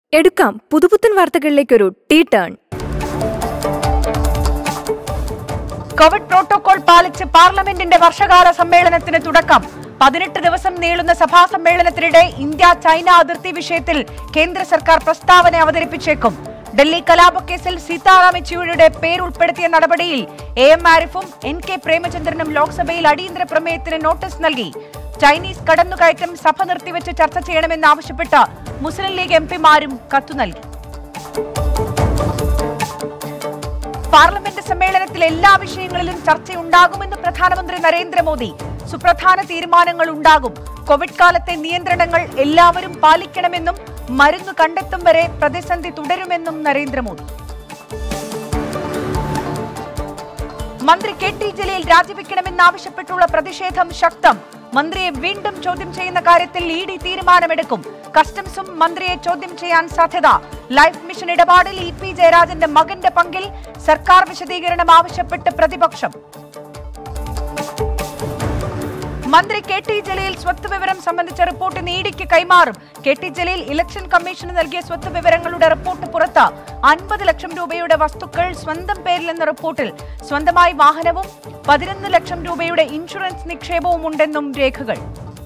എടുക്കാം പുതുപുത്തൻ വാർത്തകളിലേക്കൊരു ടീ ടേൺ കോവിഡ് പ്രോട്ടോകോൾ പാലിച്ച് പാർലമെന്റിന്റെ വർഷകാല സമ്മേളനത്തിന് തുടക്കം പതിനെട്ട് ദിവസം നീളുന്ന സഭാ സമ്മേളനത്തിനിടെ ഇന്ത്യ ചൈന അതിർത്തി വിഷയത്തിൽ കേന്ദ്ര സർക്കാർ പ്രസ്താവന അവതരിപ്പിച്ചേക്കും ഡൽഹി കലാപക്കേസിൽ സീതാറാം യെച്ചൂരിയുടെ പേരുൾപ്പെടുത്തിയ നടപടിയിൽ എ എം ആരിഫും എൻ കെ പ്രേമചന്ദ്രനും ലോക്സഭയിൽ അടിയന്തര പ്രമേയത്തിന് നോട്ടീസ് നൽകി ചൈനീസ് കടന്നുകയറ്റം സഭ നിർത്തിവെച്ച് ചർച്ച ചെയ്യണമെന്നാവശ്യപ്പെട്ട് മുസ്ലിം ലീഗ് എം പിമാരും കത്തു നൽകി പാർലമെന്റ് സമ്മേളനത്തിൽ എല്ലാ വിഷയങ്ങളിലും ചർച്ചയുണ്ടാകുമെന്ന് പ്രധാനമന്ത്രി നരേന്ദ്രമോദി സുപ്രധാന തീരുമാനങ്ങൾ ഉണ്ടാകും കോവിഡ് കാലത്തെ നിയന്ത്രണങ്ങൾ എല്ലാവരും പാലിക്കണമെന്നും മരുന്ന് കണ്ടെത്തും വരെ പ്രതിസന്ധി തുടരുമെന്നും നരേന്ദ്രമോദി മന്ത്രി കെ ടി ജലീൽ രാജിവെക്കണമെന്നാവശ്യപ്പെട്ടുള്ള പ്രതിഷേധം ശക്തം മന്ത്രിയെ വീണ്ടും ചോദ്യം ചെയ്യുന്ന കാര്യത്തിൽ ഇ ഡി തീരുമാനമെടുക്കും കസ്റ്റംസും മന്ത്രിയെ ചോദ്യം ചെയ്യാൻ സാധ്യത ലൈഫ് മിഷൻ ഇടപാടിൽ ഇ പി ജയരാജന്റെ മകന്റെ പങ്കിൽ സർക്കാർ വിശദീകരണം ആവശ്യപ്പെട്ട് പ്രതിപക്ഷം മന്ത്രി കെ ടി ജലീൽ സ്വത്ത് വിവരം സംബന്ധിച്ച റിപ്പോർട്ട് നീഡിക്ക് കൈമാറും കെ ടി ജലീൽ ഇലക്ഷൻ കമ്മീഷന് നൽകിയ സ്വത്ത് വിവരങ്ങളുടെ റിപ്പോർട്ട് പുറത്ത് അൻപത് ലക്ഷം രൂപയുടെ വസ്തുക്കൾ സ്വന്തം പേരിലെന്ന റിപ്പോർട്ടിൽ സ്വന്തമായി വാഹനവും പതിനൊന്ന് ലക്ഷം രൂപയുടെ ഇൻഷുറൻസ് നിക്ഷേപവും ഉണ്ടെന്നും രേഖകൾ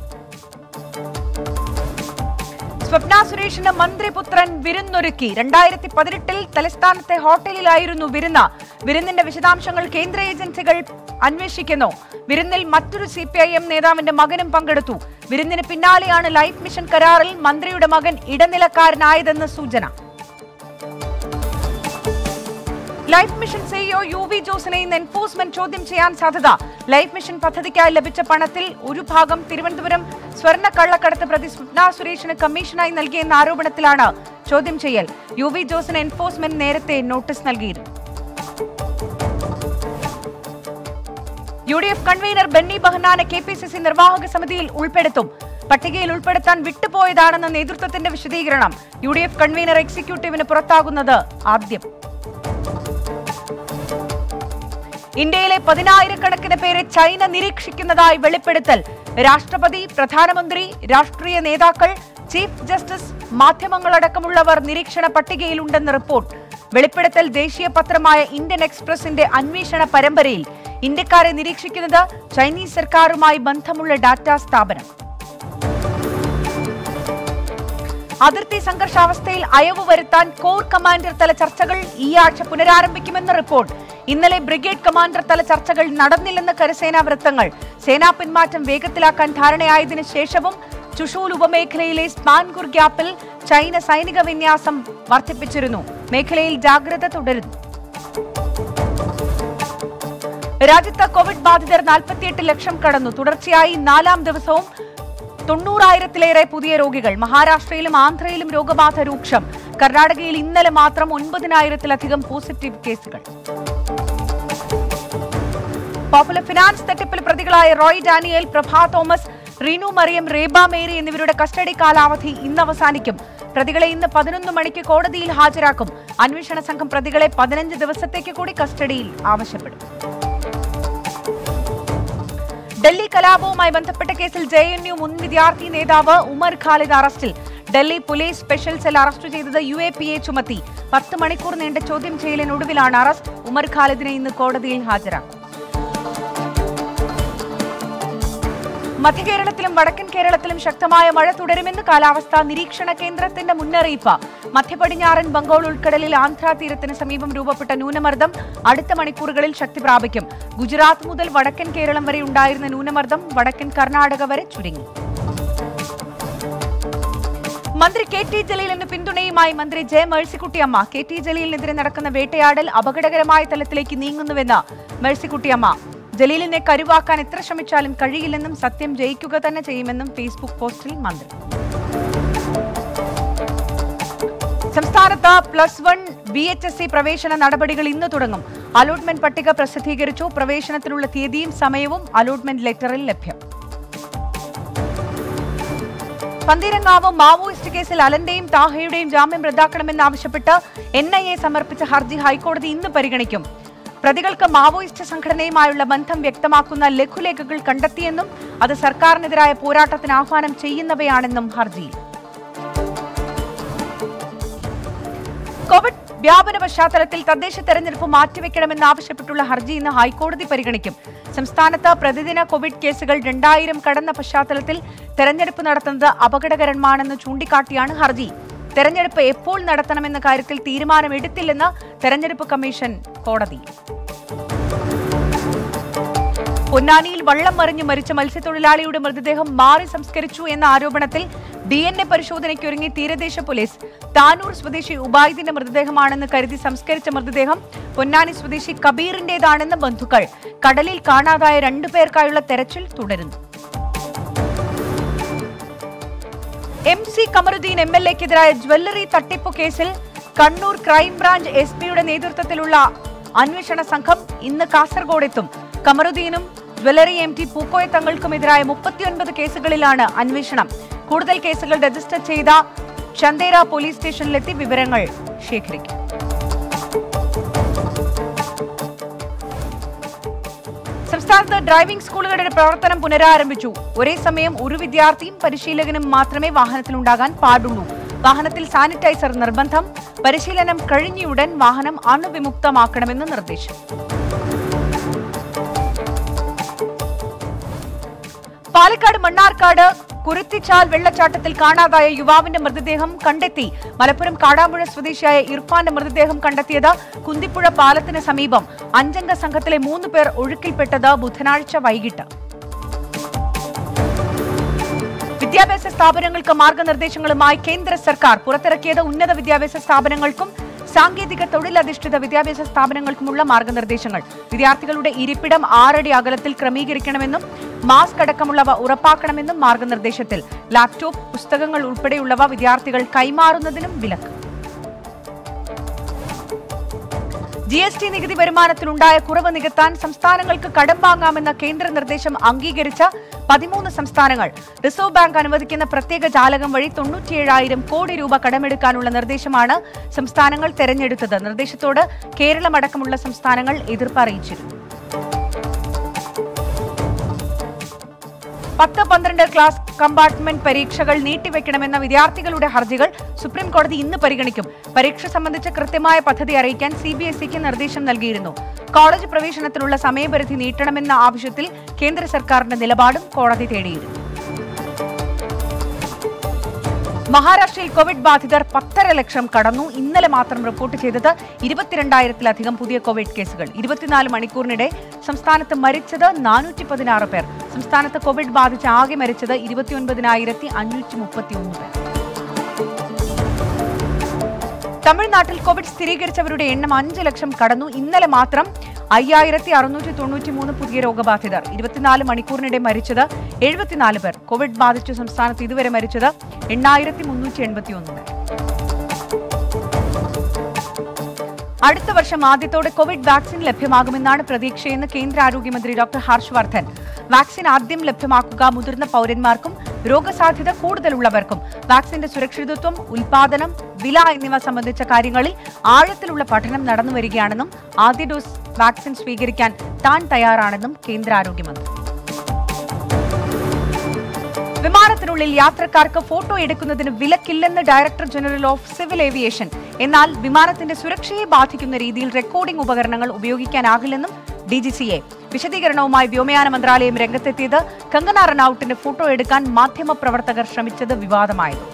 സ്വപ്ന സുരേഷിന് മന്ത്രിപുത്രൻ വിരുന്നൊരുക്കി രണ്ടായിരത്തി പതിനെട്ടിൽ തലസ്ഥാനത്തെ ഹോട്ടലിലായിരുന്നു വിരുന്ന് വിരുന്നിന്റെ വിശദാംശങ്ങൾ കേന്ദ്ര ഏജൻസികൾ അന്വേഷിക്കുന്നു വിരുന്നിൽ മറ്റൊരു സി പി ഐ എം നേതാവിന്റെ മകനും പങ്കെടുത്തു വിരുന്നിന് പിന്നാലെയാണ് ലൈഫ് മിഷൻ കരാറിൽ മന്ത്രിയുടെ മകൻ ഇടനിലക്കാരനായതെന്ന് സൂചന life mission CEO U V ജോസിനെ ഇന്ന് എൻഫോഴ്സ്മെന്റ് ചോദ്യം ചെയ്യാൻ സാധ്യത ലൈഫ് മിഷൻ പദ്ധതിക്കായി ലഭിച്ച പണത്തിൽ ഒരു ഭാഗം തിരുവനന്തപുരം സ്വർണ്ണ കള്ളക്കടത്ത് പ്രതി സ്വപ്ന സുരേഷിന് കമ്മീഷനായി നൽകിയെന്ന ആരോപണത്തിലാണ് ചോദ്യം ചെയ്യൽ യു വി ജോസിന് എൻഫോഴ്സ്മെന്റ് നേരത്തെ നോട്ടീസ് നൽകിയിരുന്നു U D F convener Benny ബഹനാനെ കെ പി സി സി നിർവാഹക സമിതിയിൽ ഉൾപ്പെടുത്തും പട്ടികയിൽ ഉൾപ്പെടുത്താൻ വിട്ടുപോയതാണെന്ന നേതൃത്വത്തിന്റെ വിശദീകരണം യു ഡി എഫ് കൺവീനർ എക്സിക്യൂട്ടീവിന് പുറത്താകുന്നത് ആദ്യം ഇന്ത്യയിലെ പതിനായിരക്കണക്കിന് പേരെ ചൈന നിരീക്ഷിക്കുന്നതായി വെളിപ്പെടുത്തൽ രാഷ്ട്രപതി പ്രധാനമന്ത്രി രാഷ്ട്രീയ നേതാക്കൾ ചീഫ് ജസ്റ്റിസ് മാധ്യമങ്ങളടക്കമുള്ളവർ നിരീക്ഷണ പട്ടികയിലുണ്ടെന്ന് റിപ്പോർട്ട് വെളിപ്പെടുത്തൽ ദേശീയ പത്രമായ ഇന്ത്യൻ എക്സ്പ്രസിന്റെ അന്വേഷണ പരമ്പരയിൽ ഇന്ത്യക്കാരെ നിരീക്ഷിക്കുന്നത് ചൈനീസ് സർക്കാരുമായി ബന്ധമുള്ള ഡാറ്റാ സ്ഥാപനം അതിർത്തി സംഘർഷാവസ്ഥയിൽ അയവ് വരുത്താൻ കോർ കമാൻഡർ തല ചർച്ചകൾ ഈ ആഴ്ച പുനരാരംഭിക്കുമെന്ന് റിപ്പോർട്ട് ഇന്നലെ ബ്രിഗേഡ് കമാൻഡർ തല ചർച്ചകൾ നടന്നില്ലെന്ന് കരസേനാ വൃത്തങ്ങൾ സേനാ പിന്മാറ്റം വേഗത്തിലാക്കാൻ ധാരണയായതിനു ശേഷവും ചുഷൂൽ ഉപമേഖലയിലെ സ്പാൻഗുർ ഗ്യാപ്പിൽ ചൈന സൈനിക വിന്യാസം വർദ്ധിപ്പിച്ചിരുന്നു മേഖലയിൽ ജാഗ്രത തുടരുന്നു രാജ്യത്ത് കോവിഡ് ബാധിതർ നാൽപ്പത്തിയെട്ട് ലക്ഷം കടന്നു തുടർച്ചയായി നാലാം ദിവസവും തൊണ്ണൂറായിരത്തിലേറെ പുതിയ രോഗികൾ മഹാരാഷ്ട്രയിലും ആന്ധ്രയിലും രോഗബാധ രൂക്ഷം കർണാടകയിൽ ഇന്നലെ മാത്രം ഒൻപതിനായിരത്തിലധികം പോസിറ്റീവ് കേസുകൾ പോപ്പുലർ ഫിനാൻസ് തട്ടിപ്പിൽ പ്രതികളായ റോയ് ഡാനിയൽ പ്രഭാ തോമസ് റീനു മറിയം റേബ മേരി എന്നിവരുടെ കസ്റ്റഡി കാലാവധി ഇന്ന് അവസാനിക്കും പ്രതികളെ ഇന്ന് പതിനൊന്ന് മണിക്ക് കോടതിയിൽ ഹാജരാക്കും അന്വേഷണ സംഘം പ്രതികളെ പതിനഞ്ച് ദിവസത്തേക്ക് കൂടി കസ്റ്റഡിയിൽ ആവശ്യപ്പെടും ഡൽഹി കലാപവുമായി ബന്ധപ്പെട്ട കേസിൽ ജെ എൻ യു മുൻ വിദ്യാർത്ഥി നേതാവ് ഉമർ ഖാലിദ് അറസ്റ്റിൽ Delhi police special cell arrest ചെയ്തത് യു എ പി എ ചുമത്തി പത്ത് മണിക്കൂർ നീണ്ട ചോദ്യം ചെയ്യലിനൊടുവിലാണ് അറസ്റ്റ് ഉമർ ഖാലിദിനെ ഇന്ന് കോടതിയിൽ ഹാജരാക്കും മധ്യകേരളത്തിലും വടക്കൻ കേരളത്തിലും ശക്തമായ മഴ തുടരുമെന്ന് കാലാവസ്ഥാ നിരീക്ഷണ കേന്ദ്രത്തിന്റെ മുന്നറിയിപ്പ് മധ്യപടിഞ്ഞാറൻ ബംഗാൾ ഉൾക്കടലിൽ ആന്ധ്രാ തീരത്തിന് സമീപം രൂപപ്പെട്ട ന്യൂനമർദ്ദം അടുത്ത മണിക്കൂറുകളിൽ ശക്തി പ്രാപിക്കും ഗുജറാത്ത് മുതൽ വടക്കൻ കേരളം വരെ ഉണ്ടായിരുന്ന ന്യൂനമർദ്ദം വടക്കൻ കർണാടക വരെ ചുരുങ്ങി മന്ത്രി കെ ടി ജലീലിന് പിന്തുണയുമായി മന്ത്രി ജെ മേഴ്സിക്കുട്ടിയമ്മ കെ ടി ജലീലിനെതിരെ നടക്കുന്ന വേട്ടയാടൽ അപകടകരമായ തലത്തിലേക്ക് നീങ്ങുന്നുവെന്ന് മേഴ്സിക്കുട്ടിയമ്മ ജലീലിനെ കരുവാക്കാൻ എത്ര ശ്രമിച്ചാലും കഴിയില്ലെന്നും സത്യം ജയിക്കുക തന്നെ ചെയ്യുമെന്നും ഫേസ്ബുക്ക് പോസ്റ്റിൽ മന്ത്രി സംസ്ഥാനത്ത് plus one B H S C പ്രവേശന നടപടികൾ ഇന്ന് തുടങ്ങും അലോട്ട്മെന്റ് പട്ടിക പ്രസിദ്ധീകരിച്ചു പ്രവേശനത്തിനുള്ള തീയതിയും സമയവും അലോട്ട്മെന്റ് ലെറ്ററിൽ ലഭ്യം പന്തീരങ്കാവ് മാവോയിസ്റ്റ് കേസിൽ അലന്റെയും താഹയുടെയും ജാമ്യം റദ്ദാക്കണമെന്നാവശ്യപ്പെട്ട് എൻ ഐ എ സമർപ്പിച്ച ഹർജി ഹൈക്കോടതി ഇന്ന് പരിഗണിക്കും പ്രതികൾക്ക് മാവോയിസ്റ്റ് സംഘടനയുമായുള്ള ബന്ധം വ്യക്തമാക്കുന്ന ലഘുലേഖകൾ കണ്ടെത്തിയെന്നും അത് സർക്കാരിനെതിരായ പോരാട്ടത്തിന് ആഹ്വാനം ചെയ്യുന്നവയാണെന്നും ഹർജിയിൽ വ്യാപന പശ്ചാത്തലത്തിൽ തദ്ദേശ തെരഞ്ഞെടുപ്പ് മാറ്റിവെക്കണമെന്നാവശ്യപ്പെട്ടുള്ള ഹർജി ഇന്ന് ഹൈക്കോടതി പരിഗണിക്കും സംസ്ഥാനത്ത് പ്രതിദിന കോവിഡ് കേസുകൾ രണ്ടായിരം കടന്ന പശ്ചാത്തലത്തിൽ തെരഞ്ഞെടുപ്പ് നടത്തുന്നത് അപകടകരമാണെന്ന് ചൂണ്ടിക്കാട്ടിയാണ് ഹർജി തെരഞ്ഞെടുപ്പ് എപ്പോൾ നടത്തണമെന്ന കാര്യത്തിൽ തീരുമാനമെടുത്തില്ലെന്ന് തെരഞ്ഞെടുപ്പ് കമ്മീഷൻ കോടതി പൊന്നാനിയിൽ വള്ളം മറിഞ്ഞു മരിച്ച മത്സ്യത്തൊഴിലാളിയുടെ മൃതദേഹം മാറി സംസ്കരിച്ചു എന്ന ആരോപണത്തിൽ ഡി എൻ എ പരിശോധനയ്ക്കൊരുങ്ങി തീരദേശ പോലീസ് താനൂർ സ്വദേശി ഉബൈദിന്റെ മൃതദേഹമാണെന്ന് കരുതി സംസ്കരിച്ച മൃതദേഹം പൊന്നാനി സ്വദേശി കബീറിന്റേതാണെന്ന് ബന്ധുക്കൾ കടലിൽ കാണാതായ രണ്ടുപേർക്കായുള്ള തെരച്ചിൽ തുടരുന്നു M C Kamaruddin M L എക്കെതിരായ ജ്വല്ലറി തട്ടിപ്പ് കേസിൽ കണ്ണൂർ ക്രൈംബ്രാഞ്ച് എസ് പിയുടെ നേതൃത്വത്തിലുള്ള അന്വേഷണ സംഘം ഇന്ന് കാസർഗോഡ് എത്തും കമറുദ്ദീനും ജ്വല്ലറി എം ടി പൂക്കോയ തങ്ങൾക്കുമെതിരായ മുപ്പത്തിയൊൻപത് കേസുകളിലാണ് അന്വേഷണം കൂടുതൽ കേസുകൾ രജിസ്റ്റർ ചെയ്ത ചന്ദേര പോലീസ് സ്റ്റേഷനിലെത്തി വിവരങ്ങൾ ശേഖരിക്കും സംസ്ഥാനത്ത് ഡ്രൈവിംഗ് സ്കൂളുകളുടെ പ്രവർത്തനം പുനരാരംഭിച്ചു ഒരേ സമയം ഒരു വിദ്യാർത്ഥിയും പരിശീലകനും മാത്രമേ വാഹനത്തിലുണ്ടാകാൻ പാടുള്ളൂ വാഹനത്തിൽ സാനിറ്റൈസർ നിർബന്ധം പരിശീലനം കഴിഞ്ഞയുടൻ വാഹനം അണുവിമുക്തമാക്കണമെന്ന് നിർദ്ദേശം പാലക്കാട് മണ്ണാർക്കാട് കുരുത്തിച്ചാൽ വെള്ളച്ചാട്ടത്തിൽ കാണാതായ യുവാവിന്റെ മൃതദേഹം കണ്ടെത്തി മലപ്പുറം കാടാമ്പുഴ സ്വദേശിയായ ഇർഫാന്റെ മൃതദേഹം കണ്ടെത്തിയത് കുന്തിപ്പുഴ പാലത്തിന് സമീപം അഞ്ചംഗ സംഘത്തിലെ മൂന്ന് പേർ ഒഴുക്കിൽപ്പെട്ടത് ബുധനാഴ്ച വൈകിട്ട് വിദ്യാഭ്യാസ സ്ഥാപനങ്ങൾക്ക് മാർഗനിർദ്ദേശങ്ങളുമായി കേന്ദ്ര സർക്കാർ പുറത്തിറക്കിയത് ഉന്നത വിദ്യാഭ്യാസ സ്ഥാപനങ്ങൾക്കും സാങ്കേതിക തൊഴിലധിഷ്ഠിത വിദ്യാഭ്യാസ സ്ഥാപനങ്ങൾക്കുമുള്ള മാർഗനിർദ്ദേശങ്ങൾ വിദ്യാർത്ഥികളുടെ ഇരിപ്പിടം ആറടി അകലത്തിൽ ക്രമീകരിക്കണമെന്നും മാസ്ക് അടക്കമുള്ളവ ഉറപ്പാക്കണമെന്നും മാർഗനിർദ്ദേശത്തിൽ ലാപ്ടോപ്പ് പുസ്തകങ്ങൾ ഉൾപ്പെടെയുള്ളവ വിദ്യാർത്ഥികൾ കൈമാറുന്നതിനും വിലക്ക് ജി എസ് ടി നികുതി വരുമാനത്തിലുണ്ടായ കുറവ് നികത്താൻ സംസ്ഥാനങ്ങൾക്ക് കടം വാങ്ങാമെന്ന കേന്ദ്ര നിർദ്ദേശം അംഗീകരിച്ച പതിമൂന്ന് സംസ്ഥാനങ്ങൾ റിസർവ് ബാങ്ക് അനുവദിക്കുന്ന പ്രത്യേക ജാലകം വഴി തൊണ്ണൂറ്റിയേഴായിരം കോടി രൂപ കടമെടുക്കാനുള്ള നിർദ്ദേശമാണ് സംസ്ഥാനങ്ങൾ തെരഞ്ഞെടുത്തത് നിർദ്ദേശത്തോട് കേരളമടക്കമുള്ള സംസ്ഥാനങ്ങൾ എതിർപ്പ് അറിയിച്ചിരുന്നു പത്ത് പന്ത്രണ്ട് ക്ലാസ് കമ്പാർട്ട്മെന്റ് പരീക്ഷകൾ നീട്ടിവെക്കണമെന്ന വിദ്യാർത്ഥികളുടെ ഹർജികൾ സുപ്രീം കോടതി ഇന്ന് പരിഗണിക്കും പരീക്ഷ സംബന്ധിച്ച് കൃത്യമായ പദ്ധതി അറിയിക്കാൻ സി ബി എസ് ഇക്ക് നിർദ്ദേശം നൽകിയിരുന്നു കോളേജ് പ്രവേശനത്തിനുള്ള സമയപരിധി നീട്ടണമെന്ന ആവശ്യത്തിൽ കേന്ദ്ര സർക്കാരിന്റെ നിലപാടും കോടതി തേടിയിരുന്നു മഹാരാഷ്ട്രയിൽ കോവിഡ് ബാധിതർ പത്തര ലക്ഷം കടന്നു ഇന്നലെ മാത്രം റിപ്പോർട്ട് ചെയ്തത് ഇരുപത്തിരണ്ടായിരത്തിലധികം പുതിയ കോവിഡ് കേസുകൾ ഇരുപത്തിനാല് മണിക്കൂറിനിടെ സംസ്ഥാനത്ത് മരിച്ചത് നാനൂറ്റി പതിനാറ് പേർ സംസ്ഥാനത്ത് കോവിഡ് ബാധിച്ച് ആകെ മരിച്ചത് ഇരുപത്തിയൊൻപതിനായിരത്തി അഞ്ഞൂറ്റി മുപ്പത്തിയൊന്ന് പേർ തമിഴ്നാട്ടിൽ കോവിഡ് സ്ഥിരീകരിച്ചവരുടെ എണ്ണം അഞ്ച് ലക്ഷം കടന്നു ഇന്നലെ മാത്രം അയ്യായിരത്തി അറുന്നൂറ്റി തൊണ്ണൂറ്റി മൂന്ന് പുതിയ രോഗബാധിതർ ഇരുപത്തിനാല് മണിക്കൂറിനിടെ മരിച്ചത് എഴുപത്തിനാല് പേർ കോവിഡ് ബാധിച്ചു സംസ്ഥാനത്ത് ഇതുവരെ മരിച്ചത് എണ്ണായിരത്തി മുന്നൂറ്റി എൺപത്തി ഒന്ന് പേർ അടുത്ത വർഷം ആദ്യത്തോടെ കോവിഡ് വാക്സിൻ ലഭ്യമാകുമെന്നാണ് പ്രതീക്ഷയെന്ന് കേന്ദ്ര ആരോഗ്യമന്ത്രി ഡോക്ടർ ഹർഷ് വർദ്ധൻ വാക്സിൻ ആദ്യം ലഭ്യമാക്കുക മുതിർന്ന പൗരന്മാർക്കും രോഗസാധ്യത കൂടുതലുള്ളവർക്കും വാക്സിന്റെ സുരക്ഷിതത്വം ഉൽപാദനം വില എന്നിവ സംബന്ധിച്ച കാര്യങ്ങളിൽ ആഴത്തിലുള്ള പഠനം നടന്നുവരികയാണെന്നും ആദ്യ ഡോസ് വാക്സിൻ സ്വീകരിക്കാൻ താൻ തയ്യാറാണെന്നും കേന്ദ്ര ആരോഗ്യമന്ത്രി വിമാനത്തിനുള്ളിൽ യാത്രക്കാർക്ക് ഫോട്ടോ എടുക്കുന്നതിന് വിലക്കില്ലെന്ന് director general of civil aviation എന്നാൽ വിമാനത്തിന്റെ സുരക്ഷയെ ബാധിക്കുന്ന രീതിയിൽ റെക്കോർഡിംഗ് ഉപകരണങ്ങൾ ഉപയോഗിക്കാനാകില്ലെന്നും ഡി ജി സി എ വിശദീകരണവുമായി വ്യോമയാന മന്ത്രാലയം രംഗത്തെത്തിയത് കങ്കന റണൌട്ടിന്റെ ഫോട്ടോ എടുക്കാൻ മാധ്യമപ്രവർത്തകർ ശ്രമിച്ചത് വിവാദമായത്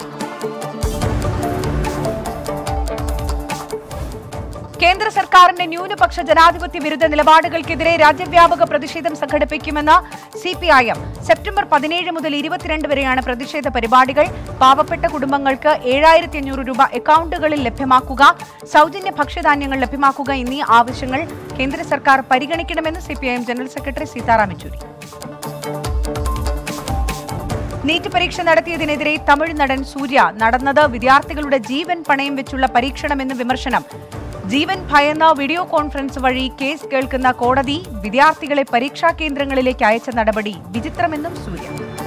കേന്ദ്ര സർക്കാരിന്റെ ന്യൂനപക്ഷ ജനാധിപത്യ വിരുദ്ധ നിലപാടുകൾക്കെതിരെ രാജ്യവ്യാപക പ്രതിഷേധം സംഘടിപ്പിക്കുമെന്ന് C P I M September പതിനേഴ് മുതൽ ഇരുപത്തിരണ്ട് വരെയാണ് പ്രതിഷേധ പരിപാടികൾ പാവപ്പെട്ട കുടുംബങ്ങൾക്ക് ഏഴായിരത്തി അഞ്ഞൂറ് രൂപ അക്കൗണ്ടുകളിൽ ലഭ്യമാക്കുക സൗജന്യ ഭക്ഷ്യധാന്യങ്ങൾ ലഭ്യമാക്കുക എന്നീ ആവശ്യങ്ങൾ കേന്ദ്ര സർക്കാർ പരിഗണിക്കണമെന്ന് C general secretary Sitaram Yechury NEET പരീക്ഷ നടത്തിയതിനെതിരെ തമിഴ് നടൻ സൂര്യ നടന്നത് വിദ്യാർത്ഥികളുടെ ജീവൻ പണയം വെച്ചുള്ള പരീക്ഷണമെന്ന് വിമർശനം ജീവൻ ഭയന്ന വീഡിയോ കോൺഫറൻസ് വഴി കേസ് കേൾക്കുന്ന കോടതി വിദ്യാർത്ഥികളെ പരീക്ഷാ കേന്ദ്രങ്ങളിലേക്ക് അയച്ച നടപടി വിചിത്രമെന്നും സൂര്യ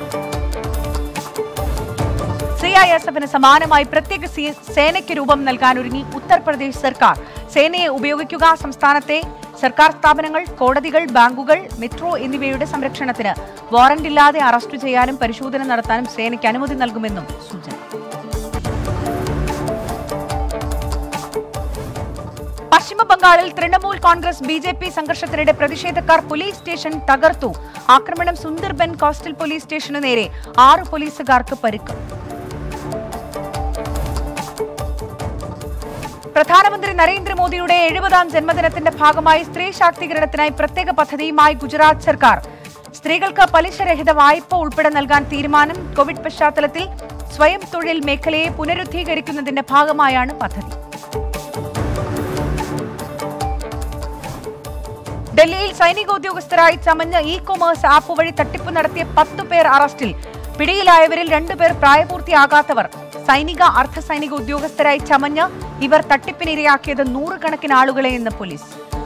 സി ഐ എസ് എഫിന് സമാനമായി പ്രത്യേക സി- സേനയ്ക്ക് രൂപം നൽകാൻ ഒരുങ്ങി ഉത്തർപ്രദേശ് സർക്കാർ സേനയെ ഉപയോഗിക്കുക സംസ്ഥാനത്തെ സർക്കാർ സ്ഥാപനങ്ങൾ കോടതികൾ ബാങ്കുകൾ മെട്രോ എന്നിവയുടെ സംരക്ഷണത്തിന് വാറന്റില്ലാതെ അറസ്റ്റ് ചെയ്യാനും പരിശോധന നടത്താനും സേനയ്ക്ക് അനുമതി നൽകുമെന്നും സൂചന പശ്ചിമ ബംഗാളിൽ Trinamool Congress B J P സംഘർഷത്തിനിടെ പ്രതിഷേധക്കാർ പോലീസ് സ്റ്റേഷൻ തകർത്തു ആക്രമണം സുന്ദർബൻ കോസ്റ്റൽ പോലീസ് സ്റ്റേഷനു നേരെ ആറ് പോലീസുകാർക്ക് പരിക്ക് പ്രധാനമന്ത്രി നരേന്ദ്രമോദിയുടെ എഴുപതാം ജന്മദിനത്തിന്റെ ഭാഗമായി സ്ത്രീ ശാക്തീകരണത്തിനായി പ്രത്യേക പദ്ധതിയുമായി ഗുജറാത്ത് സർക്കാർ സ്ത്രീകൾക്ക് പലിശരഹിത വായ്പ ഉൾപ്പെടെ നൽകാൻ തീരുമാനം കോവിഡ് പശ്ചാത്തലത്തിൽ സ്വയം തൊഴിൽ മേഖലയെ പുനരുദ്ധീകരിക്കുന്നതിന്റെ ഭാഗമായാണ് പദ്ധതി ഡൽഹിയിൽ സൈനികോദ്യോഗസ്ഥരായി ചമഞ്ഞ ഇ കൊമേഴ്സ് ആപ്പ് വഴി തട്ടിപ്പ് നടത്തിയ പത്തു പേർ അറസ്റ്റിൽ പിടിയിലായവരിൽ രണ്ടുപേർ പ്രായപൂർത്തിയാകാത്തവർ സൈനിക അർദ്ധ സൈനിക ഉദ്യോഗസ്ഥരായി ചമഞ്ഞ് ഇവർ തട്ടിപ്പിനിരയാക്കിയത് നൂറുകണക്കിന് ആളുകളെയെന്ന് പോലീസ്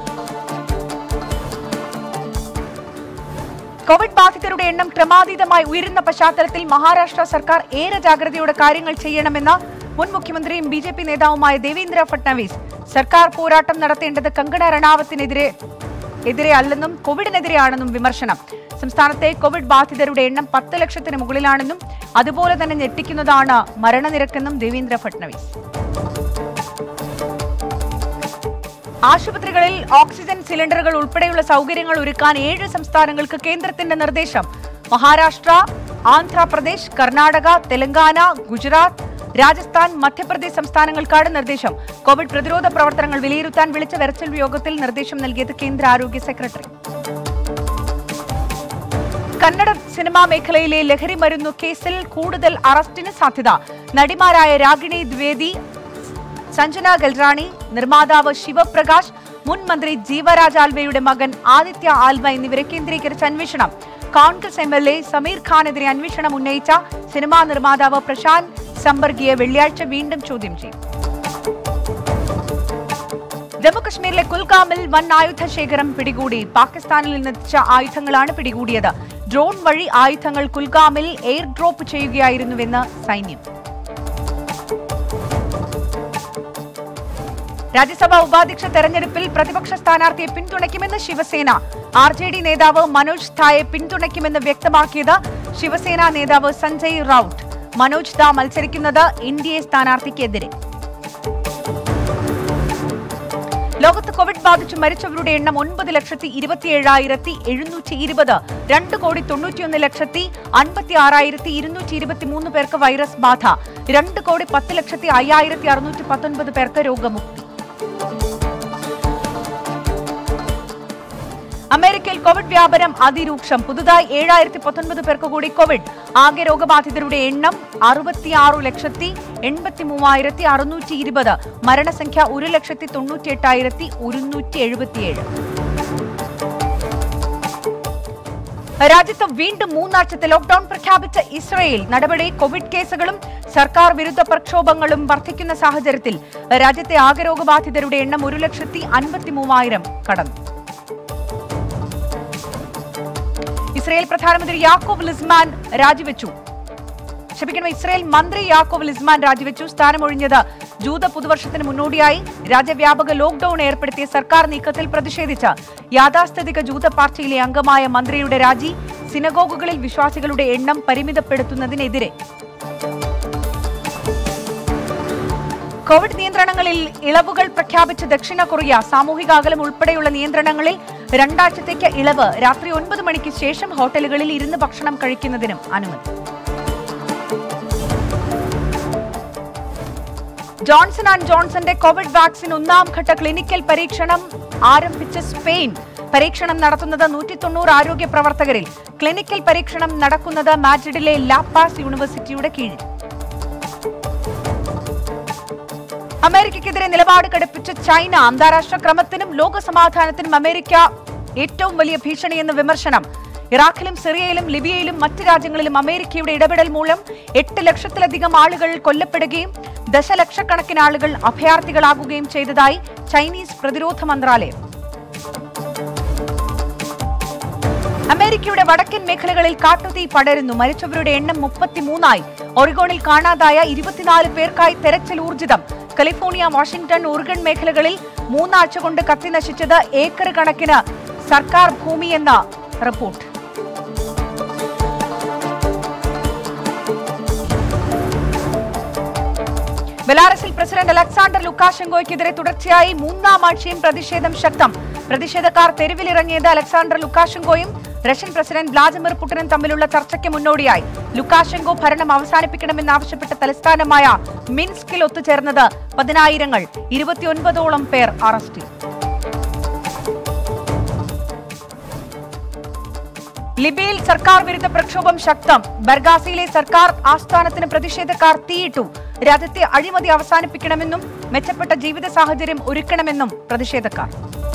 കോവിഡ് ബാധിതരുടെ എണ്ണം ക്രമാതീതമായി ഉയരുന്ന പശ്ചാത്തലത്തിൽ മഹാരാഷ്ട്ര സർക്കാർ ഏറെ ജാഗ്രതയോടെ കാര്യങ്ങൾ ചെയ്യണമെന്ന് മുൻ മുഖ്യമന്ത്രിയും ബി ജെ പി നേതാവുമായ ദേവേന്ദ്ര ഫട്നാവിസ് സർക്കാർ പോരാട്ടം നടത്തേണ്ടത് കങ്കണ റണാവത്തിനെതിരെ എതിരെ അല്ലെന്നും കോവിഡിനെതിരെയാണെന്നും വിമർശനം സംസ്ഥാനത്തെ കോവിഡ് ബാധിതരുടെ എണ്ണം പത്ത് ലക്ഷത്തിന് മുകളിലാണെന്നും അതുപോലെ തന്നെ ഞെട്ടിക്കുന്നതാണ് മരണനിരക്കെന്നും ദേവേന്ദ്ര ഫട്നാവിസ് ആശുപത്രികളിൽ ഓക്സിജൻ സിലിണ്ടറുകൾ ഉൾപ്പെടെയുള്ള സൗകര്യങ്ങൾ ഒരുക്കാൻ ഏഴ് സംസ്ഥാനങ്ങൾക്ക് കേന്ദ്രത്തിന്റെ നിർദ്ദേശം മഹാരാഷ്ട്ര ആന്ധ്രാപ്രദേശ് കർണാടക തെലങ്കാന ഗുജറാത്ത് രാജസ്ഥാൻ മധ്യപ്രദേശ് സംസ്ഥാനങ്ങൾക്കാണ് നിർദ്ദേശം കോവിഡ് പ്രതിരോധ പ്രവർത്തനങ്ങൾ വിലയിരുത്താൻ വിളിച്ച വെർച്വൽ യോഗത്തിൽ നിർദ്ദേശം നൽകിയത് കേന്ദ്ര ആരോഗ്യ സെക്രട്ടറി കന്നഡ സിനിമാ മേഖലയിലെ ലഹരി മരുന്നു കേസിൽ കൂടുതൽ അറസ്റ്റിന് സാധ്യത നടിമാരായ രാഗിണി ദ്വേദി സഞ്ജന ഗൽറാണി നിർമ്മാതാവ് ശിവപ്രകാശ് മുൻ മന്ത്രി ജീവരാജ് ആൽവയുടെ മകൻ ആദിത്യ ആൽവ എന്നിവരെ കേന്ദ്രീകരിച്ച് അന്വേഷണം Congress M L A Sameer ഖാനെതിരെ അന്വേഷണം ഉന്നയിച്ച സിനിമാ നിർമ്മാതാവ് പ്രശാന്ത് സമ്പർഗിയെ വെള്ളിയാഴ്ച വീണ്ടും ചോദ്യം ചെയ്യും ജമ്മുകശ്മീരിലെ കുൽഗാമിൽ വൻ ആയുധ ശേഖരം പിടികൂടി പാകിസ്ഥാനിൽ നിന്നെത്തിച്ച ആയുധങ്ങളാണ് പിടികൂടിയത് ഡ്രോൺ വഴി ആയുധങ്ങൾ കുൽഗാമിൽ എയർ ഡ്രോപ്പ് ചെയ്യുകയായിരുന്നുവെന്ന് സൈന്യം രാജ്യസഭാ ഉപാധ്യക്ഷ തെരഞ്ഞെടുപ്പിൽ പ്രതിപക്ഷ സ്ഥാനാർത്ഥിയെ പിന്തുണയ്ക്കുമെന്ന് ശിവസേന ആർ ജെ ഡി നേതാവ് മനോജ് ധായെ പിന്തുണയ്ക്കുമെന്ന് വ്യക്തമാക്കിയത് ശിവസേന നേതാവ് സഞ്ജയ് റൌട്ട് മനോജ് ദാ മത്സരിക്കുന്നത് എൻ ഡി എ സ്ഥാനാർത്ഥിക്കെതിരെ ലോകത്ത് കോവിഡ് ബാധിച്ച് മരിച്ചവരുടെ എണ്ണം ഒൻപത് ലക്ഷത്തി ഇരുപത്തിയേഴായിരത്തി എഴുന്നൂറ്റി ഇരുപത് രണ്ട് കോടി തൊണ്ണൂറ്റിയൊന്ന് ലക്ഷത്തി അൻപത്തി ആറായിരത്തി ഇരുന്നൂറ്റി ഇരുപത്തിമൂന്ന് പേർക്ക് വൈറസ് ബാധ രണ്ട് കോടി പത്ത് ലക്ഷത്തി അയ്യായിരത്തി അറുന്നൂറ്റി പത്തൊൻപത് പേർക്ക് രോഗമുക്തി അമേരിക്കയിൽ കോവിഡ് വ്യാപനം അതിരൂക്ഷം പുതുതായി ഏഴായിരത്തി പത്തൊൻപത് പേർക്ക് കൂടി കോവിഡ് ആകെ രോഗബാധിതരുടെ എണ്ണം അറുപത്തിയാറു ലക്ഷത്തി എൺപത്തി മൂവായിരത്തി അറുന്നൂറ്റി ഇരുപത് മരണസംഖ്യ ഒരു ലക്ഷത്തി തൊണ്ണൂറ്റി എട്ടായിരത്തി ഒരുന്നൂറ്റി എഴുപത്തിയേഴ് രാജ്യത്ത് വീണ്ടും മൂന്നാഴ്ചത്തെ ലോക്ഡൌൺ പ്രഖ്യാപിച്ച ഇസ്രയേൽ നടപടി കോവിഡ് കേസുകളും സർക്കാർ വിരുദ്ധ പ്രക്ഷോഭങ്ങളും വർദ്ധിക്കുന്ന സാഹചര്യത്തിൽ രാജ്യത്തെ ആകെ രോഗബാധിതരുടെ എണ്ണം ഒരു ലക്ഷത്തി അൻപത്തി മൂവായിരം കടന്നു ഇസ്രയേൽ പ്രധാനമന്ത്രി യാക്കോബ് ലിസ്മാൻ രാജിവെച്ചു ക്ഷമിക്കണം ഇസ്രയേൽ മന്ത്രി യാക്കോബ് ലിസ്മാൻ രാജിവെച്ചു സ്ഥാനമൊഴിഞ്ഞത് ജൂത പുതുവർഷത്തിന് മുന്നോടിയായി രാജ്യവ്യാപക ലോക്ഡൌൺ ഏർപ്പെടുത്തിയ സർക്കാർ നീക്കത്തിൽ പ്രതിഷേധിച്ച് യാഥാസ്ഥിതിക ജൂത പാർട്ടിയിലെ അംഗമായ മന്ത്രിയുടെ രാജി സിനഗോഗുകളിൽ വിശ്വാസികളുടെ എണ്ണം പരിമിതപ്പെടുത്തുന്നതിനെതിരെ കോവിഡ് നിയന്ത്രണങ്ങളിൽ ഇളവുകൾ പ്രഖ്യാപിച്ച ദക്ഷിണ കൊറിയ സാമൂഹിക അകലം ഉൾപ്പെടെയുള്ള നിയന്ത്രണങ്ങളിൽ രണ്ടാഴ്ചത്തേക്ക് ഇളവ് രാത്രി ഒൻപത് മണിക്ക് ശേഷം ഹോട്ടലുകളിൽ ഇരുന്ന് ഭക്ഷണം കഴിക്കുന്നതിനും അനുമതി ജോൺസൺ ആൻഡ് ജോൺസന്റെ കോവിഡ് വാക്സിൻ ഒന്നാം ഘട്ട ക്ലിനിക്കൽ പരീക്ഷണം ആരംഭിച്ച സ്പെയിൻ പരീക്ഷണം നടത്തുന്നത് നൂറ്റി തൊണ്ണൂറ് ആരോഗ്യ പ്രവർത്തകരിൽ ക്ലിനിക്കൽ പരീക്ഷണം നടക്കുന്നത് മാഡ്രിഡിലെ ലാപ്പാസ് യൂണിവേഴ്സിറ്റിയുടെ കീഴിൽ അമേരിക്കയ്ക്കെതിരെ നിലപാട് കടുപ്പിച്ച ചൈന അന്താരാഷ്ട്ര ക്രമത്തിനും ലോക സമാധാനത്തിനും അമേരിക്ക ഏറ്റവും വലിയ ഭീഷണിയെന്ന് വിമർശനം ഇറാഖിലും സിറിയയിലും ലിബിയയിലും മറ്റ് രാജ്യങ്ങളിലും അമേരിക്കയുടെ ഇടപെടൽ മൂലം എട്ട് ലക്ഷത്തിലധികം ആളുകൾ കൊല്ലപ്പെടുകയും ദശലക്ഷക്കണക്കിന് ആളുകൾ അഭയാർത്ഥികളാകുകയും ചെയ്തതായി ചൈനീസ് പ്രതിരോധ മന്ത്രാലയം അമേരിക്കയുടെ വടക്കൻ മേഖലകളിൽ കാട്ടുതീ പടരുന്നു മരിച്ചവരുടെ എണ്ണം മുപ്പത്തിമൂന്നായി ഒറിഗോണിൽ കാണാതായ ഇരുപത്തിനാല് പേർക്കായി തെരച്ചിൽ ഊർജിതം കലിഫോർണിയ വാഷിംഗ്ടൺ ഉർഗൺ മേഖലകളിൽ മൂന്നാഴ്ച കൊണ്ട് കത്തി നശിച്ചത് ഏക്കർ കണക്കിന് സർക്കാർ ഭൂമിയെന്ന റിപ്പോർട്ട് ബെലാറസിൽ പ്രസിഡന്റ് അലക്സാണ്ടർ ലുക്കാഷെങ്കോയ്ക്കെതിരെ തുടർച്ചയായി മൂന്നാം ആഴ്ചയും പ്രതിഷേധം ശക്തം പ്രതിഷേധക്കാർ തെരുവിലിറങ്ങിയത് അലക്സാണ്ടർ ലുക്കാഷെങ്കോയും റഷ്യൻ പ്രസിഡന്റ് വ്ളാദിമിർ പുടിനും തമ്മിലുള്ള ചർച്ചയ്ക്ക് മുന്നോടിയായി ലുക്കാഷെങ്കോ ഭരണം അവസാനിപ്പിക്കണമെന്നാവശ്യപ്പെട്ട തലസ്ഥാനമായ മിൻസ്കിൽ ഒത്തുചേർന്നത് പതിനായിരങ്ങൾ ഇരുപത്തിയൊൻപതോളം പേർ അറസ്റ്റിൽ ലിബിയയിൽ സർക്കാർ വിരുദ്ധ പ്രക്ഷോഭം ശക്തം ബർഗാസിയിലെ സർക്കാർ ആസ്ഥാനത്തിന് പ്രതിഷേധക്കാർ തീയിട്ടു രാജ്യത്തെ അഴിമതി അവസാനിപ്പിക്കണമെന്നും മെച്ചപ്പെട്ട ജീവിത സാഹചര്യം ഒരുക്കണമെന്നും പ്രതിഷേധക്കാർ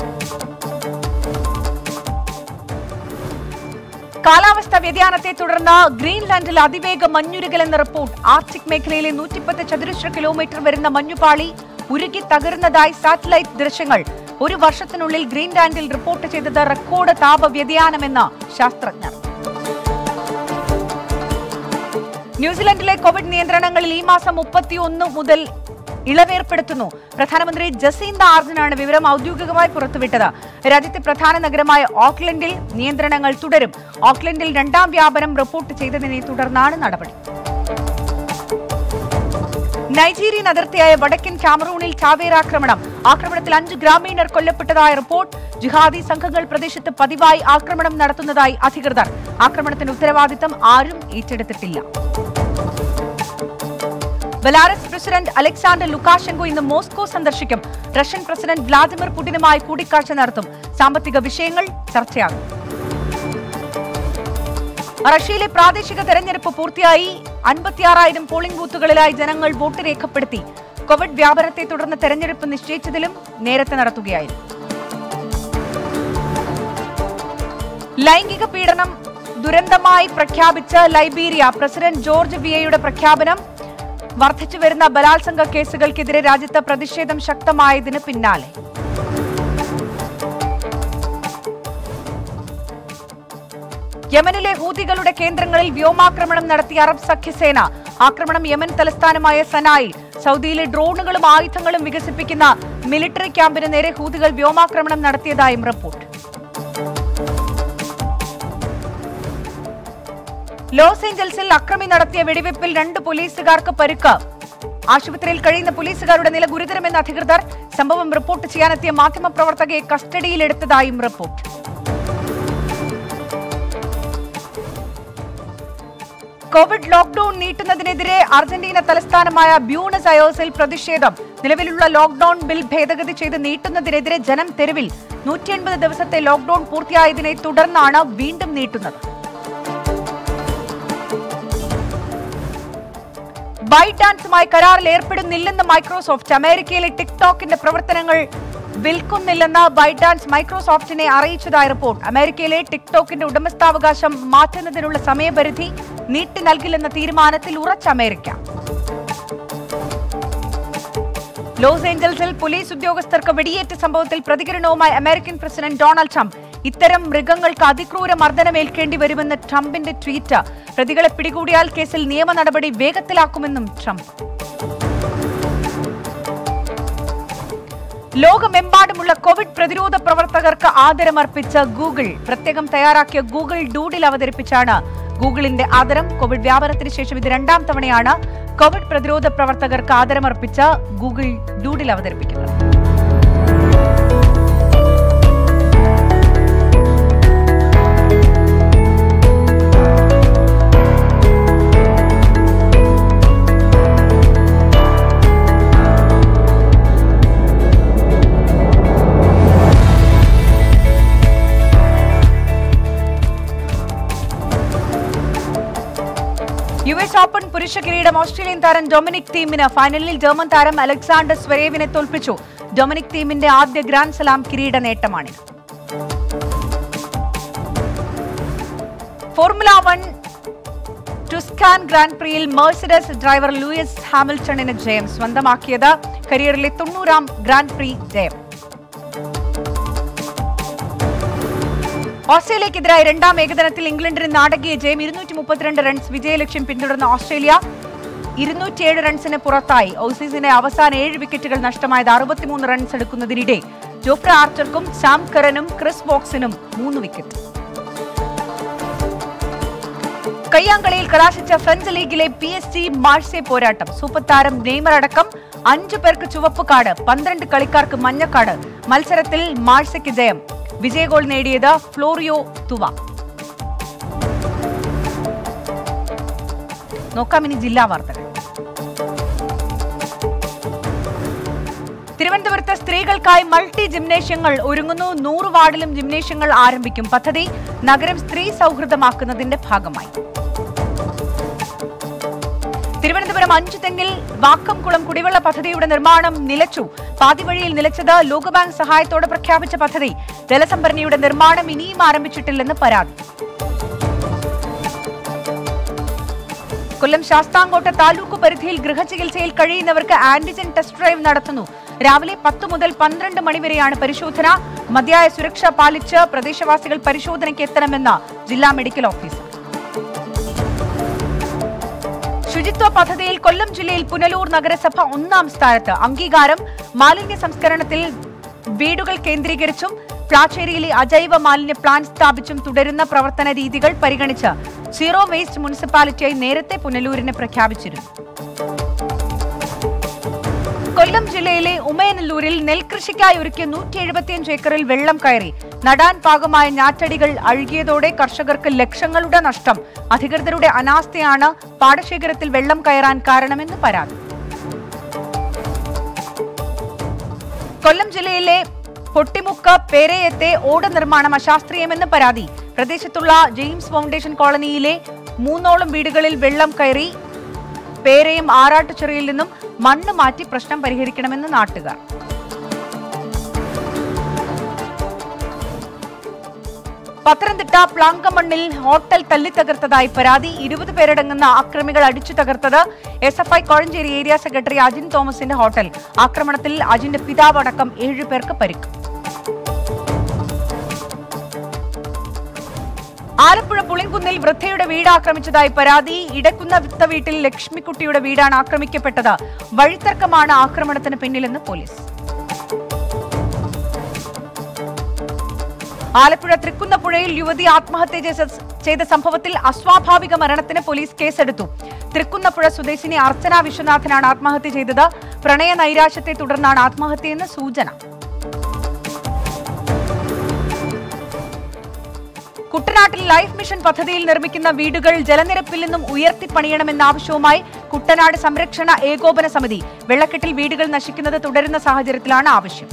കാലാവസ്ഥാ വ്യതിയാനത്തെ തുടർന്ന് ഗ്രീൻലാൻഡിൽ അതിവേഗ മഞ്ഞുരുകൽ എന്ന റിപ്പോർട്ട് ആർട്ടിക് മേഖലയിലെ നൂറ്റിപ്പത്ത് ചതുരശ്ര കിലോമീറ്റർ വരുന്ന മഞ്ഞുപാളി ഉരുകി തകരുന്നതായി സാറ്റലൈറ്റ് ദൃശ്യങ്ങൾ ഒരു വർഷത്തിനുള്ളിൽ ഗ്രീൻലാൻഡിൽ റിപ്പോർട്ട് ചെയ്തത് റെക്കോർഡ് താപ വ്യതിയാനമെന്ന് ശാസ്ത്രജ്ഞർ ന്യൂസിലൻഡിലെ കോവിഡ് നിയന്ത്രണങ്ങളിൽ ഈ മാസം മുപ്പത്തിയൊന്ന് മുതൽ ഇളവേർപ്പെടുത്തുന്നു പ്രധാനമന്ത്രി ജസീന്ത ആർജനാണ് വിവരം ഔദ്യോഗികമായി പുറത്തുവിട്ടത് രാജ്യത്തെ പ്രധാന നഗരമായ ഓക്ലൻഡിൽ നിയന്ത്രണങ്ങൾ തുടരും ഓക്ലൻഡിൽ രണ്ടാം വ്യാപനം റിപ്പോർട്ട് ചെയ്തതിനെ തുടർന്നാണ് നടപടി നൈജീരിയൻ അതിർത്തിയായ വടക്കൻ കാമറൂണിൽ ചാവേറാക്രമണം ആക്രമണത്തിൽ അഞ്ച് ഗ്രാമീണർ കൊല്ലപ്പെട്ടതായ റിപ്പോർട്ട് ജിഹാദി സംഘങ്ങൾ പ്രദേശത്ത് പതിവായി ആക്രമണം നടത്തുന്നതായി അധികൃതർ ആക്രമണത്തിന്റെ ഉത്തരവാദിത്തം ആരും ഏറ്റെടുത്തിട്ടില്ല ബെലാറസ് പ്രസിഡന്റ് അലക്സാണ്ടർ ലുക്കാഷെങ്കോ ഇന്ന് മോസ്കോ സന്ദർശിക്കും റഷ്യൻ പ്രസിഡന്റ് വ്ളാദിമിർ പുടിനുമായി കൂടിക്കാഴ്ച നടത്തും സാമ്പത്തിക വിഷയങ്ങൾ ചർച്ചയാകും റഷ്യയിലെ പ്രാദേശിക തെരഞ്ഞെടുപ്പ് പൂർത്തിയായി അൻപത്തിയാറായിരം പോളിംഗ് ബൂത്തുകളിലായി ജനങ്ങൾ വോട്ട് രേഖപ്പെടുത്തി കോവിഡ് വ്യാപനത്തെ തുടർന്ന് തെരഞ്ഞെടുപ്പ് നിശ്ചയിച്ചതിലും നേരത്തെ നടത്തുകയായിരുന്നു ലൈംഗിക പീഡനം ദുരന്തമായി പ്രഖ്യാപിച്ച ലൈബീരിയ പ്രസിഡന്റ് ജോർജ് വിയയുടെ പ്രഖ്യാപനം വർദ്ധിച്ചു വരുന്ന ബലാത്സംഗ കേസുകൾക്കെതിരെ രാജ്യത്ത് പ്രതിഷേധം ശക്തമായതിന് പിന്നാലെ യമനിലെ ഹൂതികളുടെ കേന്ദ്രങ്ങളിൽ വ്യോമാക്രമണം നടത്തിയ അറബ് സഖ്യസേന ആക്രമണം യമൻ തലസ്ഥാനമായ സനായിൽ സൗദിയിലെ ഡ്രോണുകളും ആയുധങ്ങളും വികസിപ്പിക്കുന്ന മിലിറ്ററി ക്യാമ്പിന് നേരെ ഹൂതികൾ വ്യോമാക്രമണം നടത്തിയതായും റിപ്പോർട്ട് ലോസ് ഏഞ്ചൽസിൽ അക്രമി നടത്തിയ വെടിവെപ്പിൽ രണ്ട് പോലീസുകാർക്ക് പരുക്ക് ആശുപത്രിയിൽ കഴിയുന്ന പോലീസുകാരുടെ നില ഗുരുതരമെന്ന് അധികൃതർ സംഭവം റിപ്പോർട്ട് ചെയ്യാനെത്തിയ മാധ്യമപ്രവർത്തകയെ കസ്റ്റഡിയിലെടുത്തതായും റിപ്പോർട്ട് കോവിഡ് ലോക്ഡൌൺ നീട്ടുന്നതിനെതിരെ അർജന്റീന തലസ്ഥാനമായ ബ്യൂണസ് അയേഴ്സിൽ പ്രതിഷേധം നിലവിലുള്ള ലോക്ഡൌൺ ബിൽ ഭേദഗതി ചെയ്ത് നീട്ടുന്നതിനെതിരെ ജനം തെരുവിൽ നൂറ്റി എൺപത് ദിവസത്തെ ലോക്ഡൌൺ പൂർത്തിയായതിനെ തുടർന്നാണ് വീണ്ടും നീട്ടുന്നത് ബൈഡാൻസുമായി കരാറിൽ ഏർപ്പെടുന്നില്ലെന്ന് മൈക്രോസോഫ്റ്റ് അമേരിക്കയിലെ ടിക്ടോക്കിന്റെ പ്രവർത്തനങ്ങൾ വിൽക്കുന്നില്ലെന്ന് ബൈഡാൻസ് മൈക്രോസോഫ്റ്റിനെ അറിയിച്ചതായി റിപ്പോർട്ട് അമേരിക്കയിലെ ടിക്ടോക്കിന്റെ ഉടമസ്ഥാവകാശം മാറ്റുന്നതിനുള്ള സമയപരിധി നീട്ടി നൽകില്ലെന്ന തീരുമാനത്തിൽ ഉറച്ച അമേരിക്ക ലോസ് ഏഞ്ചൽസിൽ പോലീസ് ഉദ്യോഗസ്ഥർക്ക് വെടിയേറ്റ സംഭവത്തിൽ പ്രതികരണവുമായി അമേരിക്കൻ പ്രസിഡന്റ് ഡൊണാൾഡ് ട്രംപ് ഇത്തരം മൃഗങ്ങൾക്ക് അതിക്രൂര മർദ്ദനമേൽക്കേണ്ടി വരുമെന്ന് ട്രംപിന്റെ ട്വീറ്റ് പ്രതികളെ പിടികൂടിയാൽ കേസിൽ നിയമ നടപടി വേഗത്തിലാക്കുമെന്നും ട്രംപ് ലോകമെമ്പാടുമുള്ള കോവിഡ് പ്രതിരോധ പ്രവർത്തകർക്ക് ആദരമർപ്പിച്ച ഗൂഗിൾ പ്രത്യേകം തയ്യാറാക്കിയ ഗൂഗിൾ ഡൂഡിൽ അവതരിപ്പിച്ചാണ് ഗൂഗിളിന്റെ ആദരം കോവിഡ് വ്യാപനത്തിന് ശേഷം ഇത് രണ്ടാം തവണയാണ് കോവിഡ് പ്രതിരോധ പ്രവർത്തകർക്ക് ആദരമർപ്പിച്ച ഗൂഗിൾ ഡൂഡിൽ അവതരിപ്പിക്കുന്നത് യു എസ് ഓപ്പൺ പുരുഷ കിരീടം ഓസ്ട്രേലിയൻ താരം ഡൊമിനിക് തീമിന് ഫൈനലിൽ ജർമ്മൻ താരം അലക്സാണ്ടർ സ്വരേവിനെ തോൽപ്പിച്ചു ഡൊമിനിക് തീമിന്റെ ആദ്യ ഗ്രാൻഡ് സലാം കിരീട നേട്ടമാണിത് ഫോർമുല വൺ ടുസ്കാൻ ഗ്രാൻഡ് പ്രിയിൽ മേഴ്സിഡസ് ഡ്രൈവർ ലൂയിസ് ഹാമിൽട്ടണിന് ജയം സ്വന്തമാക്കിയത് കരിയറിലെ തൊണ്ണൂറാം ഗ്രാൻഡ് പ്രി ജയം ഓസ്ട്രേലിയക്കെതിരായ രണ്ടാം ഏകദിനത്തിൽ ഇംഗ്ലണ്ടിന് നാടകീയ ജയം ഇരുന്നൂറ്റി മുപ്പത്തിരണ്ട് റൺസ് വിജയലക്ഷ്യം പിന്തുടർന്ന ഓസ്ട്രേലിയ ഇരുന്നൂറ്റിയേഴ് റൺസിന് പുറത്തായി ഓസീസിന്റെ അവസാന ഏഴ് വിക്കറ്റുകൾ നഷ്ടമായത് അറുപത്തിമൂന്ന് റൺസ് എടുക്കുന്നതിനിടെ ജോഫ്ര ആർച്ചർക്കും സാം കറനും ക്രിസ് ബോക്സിനും മൂന്ന് വിക്കറ്റ് കയ്യാങ്കളിയിൽ കലാശിച്ച ഫ്രഞ്ച് ലീഗിലെ പി എസ് സി മാഴ്സെ പോരാട്ടം സൂപ്പർ താരം നെയ്മർ അടക്കം അഞ്ചു പേർക്ക് ചുവപ്പ് കാർഡ് പന്ത്രണ്ട് കളിക്കാർക്ക് മഞ്ഞക്കാർഡ് മത്സരത്തിൽ മാഴ്സയ്ക്ക് ജയം വിജയ ഗോൾ നേടിയത് ഫ്ലോറിയോ തുവ നോക്കാം ഇനി ജില്ലാ വാർത്തകൾ തിരുവനന്തപുരത്ത് സ്ത്രീകൾക്കായി മൾട്ടി ജിംനേഷ്യങ്ങൾ ഒരുങ്ങുന്നു നൂറ് വാർഡിലും ജിംനേഷ്യങ്ങൾ ആരംഭിക്കും പദ്ധതി നഗരം സ്ത്രീ സൗഹൃദമാക്കുന്നതിന്റെ ഭാഗമായി തിരുവനന്തപുരം അഞ്ചുതെങ്ങിൽ വാക്കംകുളം കുടിവെള്ള പദ്ധതിയുടെ നിർമ്മാണം നിലച്ചു പാതിവഴിയിൽ നിലച്ചത് ലോകബാങ്ക് സഹായത്തോടെ പ്രഖ്യാപിച്ച പദ്ധതി ജലസംഭരണിയുടെ നിർമ്മാണം ഇനിയും ആരംഭിച്ചിട്ടില്ലെന്ന് പരാതി കൊല്ലം ശാസ്താംകോട്ട താലൂക്ക് പരിധിയിൽ ഗൃഹചികിത്സയിൽ കഴിയുന്നവർക്ക് ആന്റിജൻ ടെസ്റ്റ് ഡ്രൈവ് നടത്തുന്നു രാവിലെ പത്ത് മുതൽ പന്ത്രണ്ട് മണിവരെയാണ് പരിശോധന മതിയായ സുരക്ഷ പാലിച്ച് പ്രദേശവാസികൾ പരിശോധനയ്ക്ക് എത്തണമെന്ന് ജില്ലാ മെഡിക്കൽ ഓഫീസർ ശുചിത്വ പദ്ധതിയിൽ കൊല്ലം ജില്ലയിൽ പുനലൂർ നഗരസഭ ഒന്നാം സ്ഥാനത്ത് അംഗീകാരം മാലിന്യ സംസ്കരണത്തിൽ വീടുകൾ കേന്ദ്രീകരിച്ചും പ്ലാച്ചേരിയിലെ അജൈവ മാലിന്യ പ്ലാന്റ് സ്ഥാപിച്ചും തുടരുന്ന പ്രവർത്തന രീതികൾ പരിഗണിച്ച് സീറോ വേസ്റ്റ് മുനിസിപ്പാലിറ്റിയായി നേരത്തെ പുനലൂരിനെ പ്രഖ്യാപിച്ചിരുന്നു കൊല്ലം ജില്ലയിലെ ഉമയനല്ലൂരിൽ നെൽകൃഷിക്കായി ഒരുക്കിയ നൂറ്റി എഴുപത്തിയഞ്ച് ഏക്കറിൽ വെള്ളം കയറി നടാൻ പാകമായ ഞാറ്റടികൾ അഴുകിയതോടെ കർഷകർക്ക് ലക്ഷങ്ങളുടെ നഷ്ടം അധികൃതരുടെ അനാസ്ഥയാണ് പാടശേഖരത്തിൽ വെള്ളം കയറാൻ കാരണമെന്ന് പരാതി കൊല്ലം ജില്ലയിലെ പൊട്ടിമുക്ക് പേരയത്തെ ഓട നിർമ്മാണം അശാസ്ത്രീയമെന്ന് പരാതി പ്രദേശത്തുള്ള ജെയിംസ് ഫൗണ്ടേഷൻ കോളനിയിലെ മൂന്നോളം വീടുകളിൽ വെള്ളം കയറി പേരയും ആറാട്ടുചെറിയിൽ നിന്നും മണ്ണ് മാറ്റി പ്രശ്നം പരിഹരിക്കണമെന്ന് നാട്ടുകാർ പത്തനംതിട്ട പ്ലാങ്കമണ്ണിൽ ഹോട്ടൽ തല്ലിത്തകർത്തതായി പരാതി ഇരുപത് പേരടങ്ങുന്ന ആക്രമികൾ അടിച്ചു തകർത്തത് S F I Kozhencherry area secretary Ajin തോമസിന്റെ ഹോട്ടൽ ആക്രമണത്തിൽ അജിന്റെ പിതാവ് അടക്കം ഏഴുപേർക്ക് പരിക്ക് ആലപ്പുഴ പുളിങ്കുന്നിൽ വൃദ്ധയുടെ വീട് ആക്രമിച്ചതായി പരാതി ഇടക്കുന്ന വീട്ടിൽ ലക്ഷ്മിക്കുട്ടിയുടെ വീടാണ് ആക്രമിക്കപ്പെട്ടത് വഴിത്തർക്കമാണ് ആക്രമണത്തിന് പിന്നിലെന്ന് പോലീസ് ആലപ്പുഴ തൃക്കുന്നപ്പുഴയിൽ യുവതി ആത്മഹത്യ ചെയ്ത- ചെയ്ത സംഭവത്തിൽ അസ്വാഭാവിക മരണത്തിന് പോലീസ് കേസെടുത്തു തൃക്കുന്നപ്പുഴ സ്വദേശിനി അർച്ചന വിശ്വനാഥനാണ് ആത്മഹത്യ ചെയ്തത് പ്രണയ നൈരാശ്യത്തെ തുടർന്നാണ് ആത്മഹത്യയെന്ന് സൂചന കുട്ടനാട്ടിൽ ലൈഫ് മിഷൻ പദ്ധതിയിൽ നിർമ്മിക്കുന്ന വീടുകൾ ജലനിരപ്പിൽ നിന്നും ഉയർത്തിപ്പണിയണമെന്ന ആവശ്യവുമായി കുട്ടനാട് സംരക്ഷണ ഏകോപന സമിതി വെള്ളക്കെട്ടിൽ വീടുകൾ നശിക്കുന്നത് തുടരുന്ന സാഹചര്യത്തിലാണ് ആവശ്യം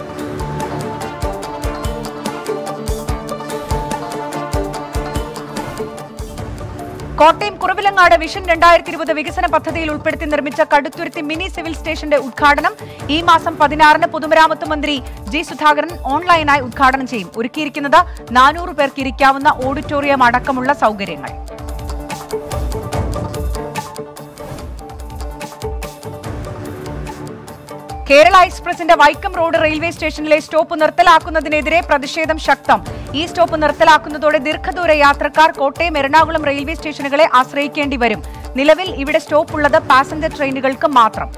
കോട്ടയം കുറവിലങ്ങാട് വിഷൻ രണ്ടായിരത്തി ഇരുപത് വികസന പദ്ധതിയിൽ ഉൾപ്പെടുത്തി നിർമ്മിച്ച കടുത്തുരുത്തി മിനി സിവിൽ സ്റ്റേഷന്റെ ഉദ്ഘാടനം ഈ മാസം പതിനാറിന് പൊതുമരാമത്ത് മന്ത്രി ജി സുധാകരൻ ഓൺലൈനായി ഉദ്ഘാടനം ചെയ്യും ഒരുക്കിയിരിക്കുന്നത് നാനൂറ് പേർക്ക് ഇരിക്കാവുന്ന ഓഡിറ്റോറിയം അടക്കമുള്ള സൗകര്യങ്ങൾ കേരള എക്സ്പ്രസിന്റെ വൈക്കം റോഡ് റെയിൽവേ സ്റ്റേഷനിലെ സ്റ്റോപ്പ് നിർത്തലാക്കുന്നതിനെതിരെ പ്രതിഷേധം ശക്തം ഈ സ്റ്റോപ്പ് നിർത്തലാക്കുന്നതോടെ ദീർഘദൂര യാത്രക്കാർ കോട്ടയം എറണാകുളം റെയിൽവേ സ്റ്റേഷനുകളെ ആശ്രയിക്കേണ്ടി വരും നിലവിൽ ഇവിടെ സ്റ്റോപ്പ് ഉള്ളത് പാസഞ്ചർ ട്രെയിനുകൾക്ക് മാത്രം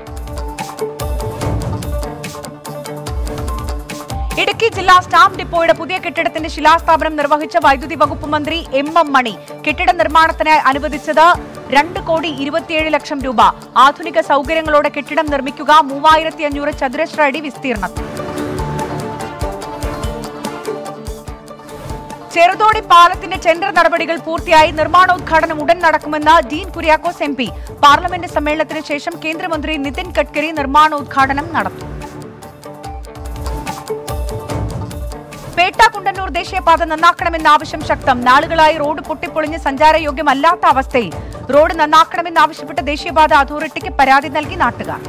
ഇടുക്കി ജില്ലാ സ്റ്റാമ്പ് ഡിപ്പോയുടെ പുതിയ കെട്ടിടത്തിന്റെ ശിലാസ്ഥാപനം നിർവഹിച്ച വൈദ്യുതി വകുപ്പ് മന്ത്രി എം എം മണി കെട്ടിട നിർമ്മാണത്തിനായി അനുവദിച്ചത് രണ്ട് കോടി ഇരുപത്തിയേഴ് ലക്ഷം രൂപ ആധുനിക സൗകര്യങ്ങളോടെ കെട്ടിടം നിർമ്മിക്കുക മൂവായിരത്തി അഞ്ഞൂറ് ചതുരശ്ര അടി വിസ്തീർണത്തിൽ ചെറുതോടി പാലത്തിന്റെ ടെൻഡർ നടപടികൾ പൂർത്തിയായി നിർമ്മാണോദ്ഘാടനം ഉടൻ നടക്കുമെന്ന് Dean Kuriakose M P parliament സമ്മേളനത്തിന് ശേഷം കേന്ദ്രമന്ത്രി നിതിൻ ഗഡ്കരി നിർമ്മാണോദ്ഘാടനം നടത്തും പേട്ട കുണ്ടന്നൂർ ദേശീയപാത നന്നാക്കണമെന്ന ആവശ്യം ശക്തം നാളുകളായി റോഡ് പൊട്ടിപ്പൊളിഞ്ഞ് സഞ്ചാരയോഗ്യമല്ലാത്ത അവസ്ഥയിൽ റോഡ് നന്നാക്കണമെന്നാവശ്യപ്പെട്ട് ദേശീയപാത അതോറിറ്റിക്ക് പരാതി നൽകി നാട്ടുകാർ